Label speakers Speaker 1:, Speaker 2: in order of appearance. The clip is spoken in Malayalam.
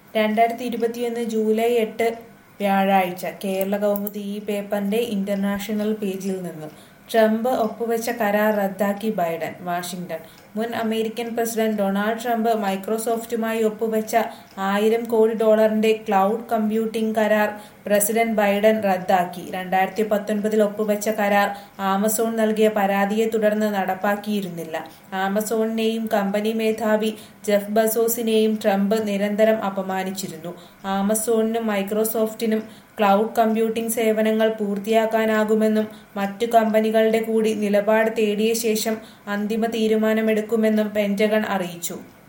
Speaker 1: രണ്ടായിരത്തി ഇരുപത്തിയൊന്ന് ജൂലൈ എട്ട് വ്യാഴാഴ്ച കേരള കൗമുദി ഈ പേപ്പറിന്റെ ഇന്റർനാഷണൽ പേജിൽ നിന്ന് ട്രംപ് ഒപ്പുവെച്ച കരാർ റദ്ദാക്കി ബൈഡൻ വാഷിംഗ്ടൺ മുൻ അമേരിക്കൻ പ്രസിഡന്റ് ഡൊണാൾഡ് ട്രംപ് മൈക്രോസോഫ്റ്റുമായി ഒപ്പുവെച്ച ആയിരം കോടി ഡോളറിന്റെ ക്ലൗഡ് കമ്പ്യൂട്ടിംഗ് കരാർ പ്രസിഡന്റ് ബൈഡൻ റദ്ദാക്കി രണ്ടായിരത്തി പത്തൊൻപതിൽ ഒപ്പുവെച്ച കരാർ ആമസോൺ നൽകിയ പരാതിയെ തുടർന്ന് നടപ്പാക്കിയിരുന്നില്ല ആമസോണിനെയും കമ്പനി മേധാവി ജെഫ് ബസോസിനെയും ട്രംപ് നിരന്തരം അപമാനിച്ചിരുന്നു ആമസോണിനും മൈക്രോസോഫ്റ്റിനും ക്ലൗഡ് കമ്പ്യൂട്ടിംഗ് സേവനങ്ങൾ പൂർത്തിയാക്കാനാകുമെന്നും മറ്റു കമ്പനികളുടെ കൂടി നിലപാട് തേടിയ ശേഷം അന്തിമ തീരുമാനമെടുക്കുമെന്നും പെന്റഗൺ അറിയിച്ചു